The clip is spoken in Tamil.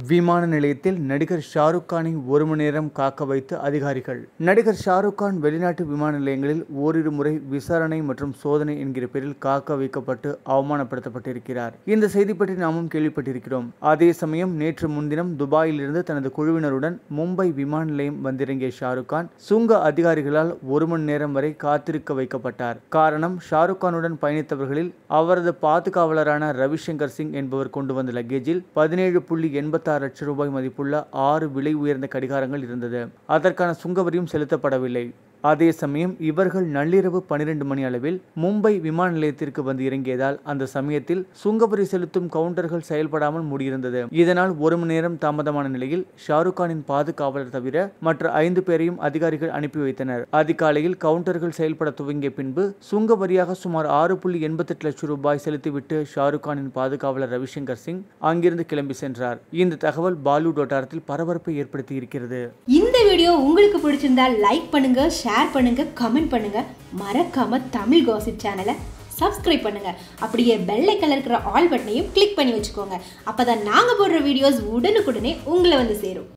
விமான நிலையத்தில் நடிகர் ஷாருக் கானை ஒரு மணி நேரம் காக்க வைத்த அதிகாரிகள் நடிகர் ஷாருக் கான் வெளிநாட்டு விமான நிலையங்களில் ஓரிரு முறை விசாரணை மற்றும் சோதனை என்கிற பேரில் காக்க வைக்கப்பட்டு அவமானப்படுத்தப்பட்டிருக்கிறார் இந்த செய்தி பற்றி நாமும் கேள்விப்பட்டிருக்கிறோம் அதே சமயம் நேற்று முன்தினம் துபாயிலிருந்து தனது குழுவினருடன் மும்பை விமான நிலையம் வந்திறங்கிய ஷாருக் கான் சுங்க அதிகாரிகளால் ஒரு மணி நேரம் வரை காத்திருக்க வைக்கப்பட்டார் காரணம் ஷாருக் கானுடன் பயணித்தவர்களில் அவரது பாதுகாவலரான ரவிசங்கர் சிங் என்பவர் கொண்டு வந்த லக்கேஜில் பதினேழு புள்ளி எண்பத்தாறு லட்சம் ரூபாய் மதிப்புள்ள ஆறு விலை உயர்ந்த கடிகாரங்கள் இருந்தது அதற்கான சுங்கவரியும் செலுத்தப்படவில்லை அதே சமயம் இவர்கள் நள்ளிரவு பனிரெண்டு மணி அளவில் மும்பை விமான நிலையத்திற்கு வந்து இறங்கியதால் அந்த சமயத்தில் சுங்கவரி செலுத்தும் கவுண்டர்கள் செயல்படாமல் முடியிருந்தது இதனால் ஒரு மணி நேரம் தாமதமான நிலையில் ஷாருக் கானின் பாதுகாவலர் தவிர மற்ற ஐந்து பேரையும் அதிகாரிகள் அனுப்பி வைத்தனர் அதிகாலையில் கவுண்டர்கள் செயல்பட துவங்கிய பின்பு சுங்க வரியாக சுமார் ஆறு புள்ளி எண்பத்தெட்டு லட்சம் ரூபாய் செலுத்திவிட்டு ஷாருக் கானின் பாதுகாவலர் ரவிசங்கர் சிங் அங்கிருந்து கிளம்பி சென்றார் இந்த தகவல் பாலிவுட் வட்டாரத்தில் பரபரப்பை ஏற்படுத்தி இருக்கிறது இந்த வீடியோ உங்களுக்கு பிடிச்சிருந்தா லைக் பண்ணுங்க ஷேர் பண்ணுங்க கமெண்ட் பண்ணுங்க மறக்காம தமிழ் காசிப் சேனலை சப்ஸ்கிரைப் பண்ணுங்க அப்படியே பெல்லை கலர் இருக்கிற ஆல் பட்டனையும் கிளிக் பண்ணி வச்சுக்கோங்க அப்பதான் நாங்க போடுற வீடியோஸ் உடனுக்குடனே உங்களை வந்து சேரும்